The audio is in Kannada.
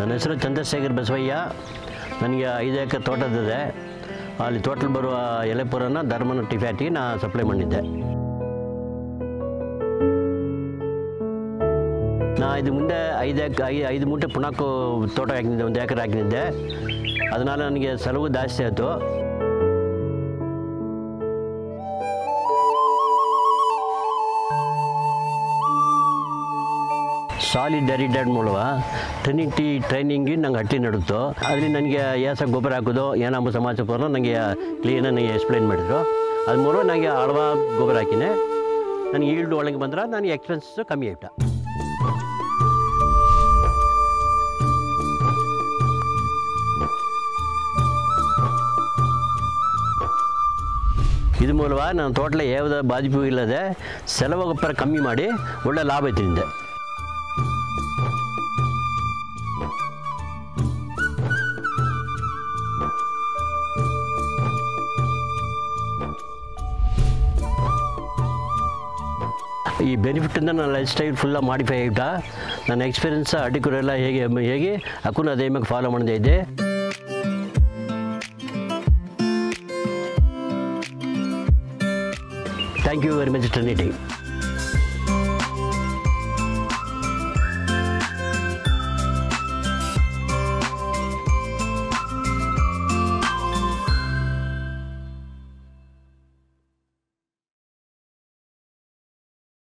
ನನ್ನ ಹೆಸರು ಚಂದ್ರಶೇಖರ್ ಬಸವಯ್ಯ ನನಗೆ ಐದು ಎಕರೆ ತೋಟದಿದೆ ಅಲ್ಲಿ ತೋಟದಲ್ಲಿ ಬರುವ ಎಲೆಪುರನ ಧರ್ಮನ ಟಿಫ್ಯಾಟಿಗೆ ನಾ ಸಪ್ಲೈ ಮಾಡಿದ್ದೆ ನಾ ಇದು ಮುಂದೆ ಐದು ಎಕ್ ಐ ಐದು ಮೂಟೆ ಪುಣಾಕು ತೋಟ ಹಾಕಿದ್ದೆ ಒಂದು ಎಕರೆ ಹಾಕಿದ್ದೆ ಅದனால் ನನಗೆ ಸಲವು ಜಾಸ್ತಿ ಆಯಿತು ಸಾಲಿಡರಿಟೆಡ್ ಮೂಲವ ಟ್ರಿನಿಟಿ ಟ್ರೈನಿಂಗ್ ನಂಗೆ ಹಟ್ಟಿ ನಡುತ್ತೋ ಅದರಲ್ಲಿ ನನಗೆ ಯಾಸ ಗೊಬ್ಬರ ಹಾಕೋದು ಏನಂಬ ಸಮಾಜ ಪೂರ್ಣ ನನಗೆ ಕ್ಲೀನಾಗಿ ನನಗೆ ಎಕ್ಸ್ಪ್ಲೈನ್ ಮಾಡಿದ್ರು ಅದು ಮೂಲ ನನಗೆ ಹಳವ ಗೊಬ್ಬರ ಹಾಕಿನೆ ನನಗೆ ಈಲ್ಡ್ ಒಳಗೆ ಬಂದ್ರೆ ನನಗೆ ಎಕ್ಸ್ಪೆನ್ಸಸ್ ಕಮ್ಮಿ ಆಯ್ತಾ ಇದು ಮೂಲವ ನನ್ನ ತೋಟಲ ಯಾವುದೇ ಬಾಧಿಪು ಇಲ್ಲದೆ ಸೆಲವು ಗೊಬ್ಬರ ಕಮ್ಮಿ ಮಾಡಿ ಒಳ್ಳೆ ಲಾಭ ಐತಿನಿಂದ ಈ ಬೆನಿಫಿಟ್ಟಿಂದ ನನ್ನ ಲೈಫ್ ಸ್ಟೈಲ್ ಫುಲ್ಲ ಮಾಡಿಫೈ ಆಯ್ತಾ ನನ್ನ ಎಕ್ಸ್ಪೀರಿಯನ್ಸ್ ಅಡಿಕುರೆಲ್ಲ ಹೇಗೆ ಹೇಗೆ ಅಕ್ಕೂ ಅದೇ ಮ್ಯಾಗ ಫಾಲೋ ಮಾಡಿದೆ ಇದೆ thank you very much Trinity